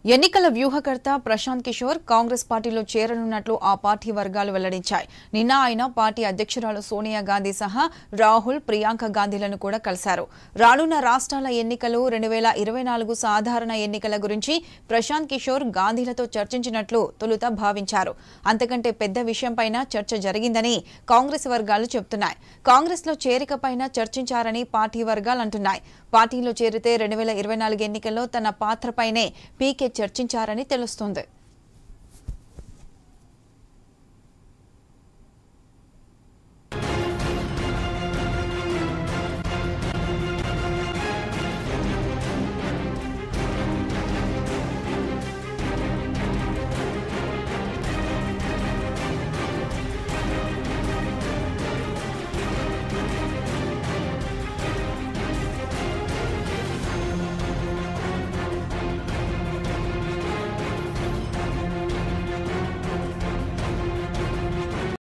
ఎన్నికల వ్యూహకర్త ప్రశాంత్ కిషోర్ కాంగ్రెస్ పార్టీలో చేరనున్నట్లు ఆ పార్టీ వర్గాలు వెల్లడించాయి నిన్న ఆయన పార్టీ అధ్యక్షురాలు సోనియా గాంధీ సహా రాహుల్ ప్రియాంక గాంధీలను కూడా కలిశారు రానున్న రాష్ట్రాల ఎన్నికలు రెండు వేల ఇరవై నాలుగు సాధారణ ఎన్నికల గురించి ప్రశాంత్ కిషోర్ గాంధీలతో చర్చించినట్లు తొలుత భావించారు అంతకంటే పెద్ద విషయంపైన చర్చ జరిగిందని కాంగ్రెస్ వర్గాలు చెబుతున్నాయి కాంగ్రెస్లో చేరికపైన చర్చించారని పార్టీ వర్గాలు అంటున్నాయి పార్టీలో చేరితే రెండు వేల ఇరవై నాలుగు ఎన్నికల్లో తన పాత్రపైనే పీకే చర్చించారని తెలుస్తోంది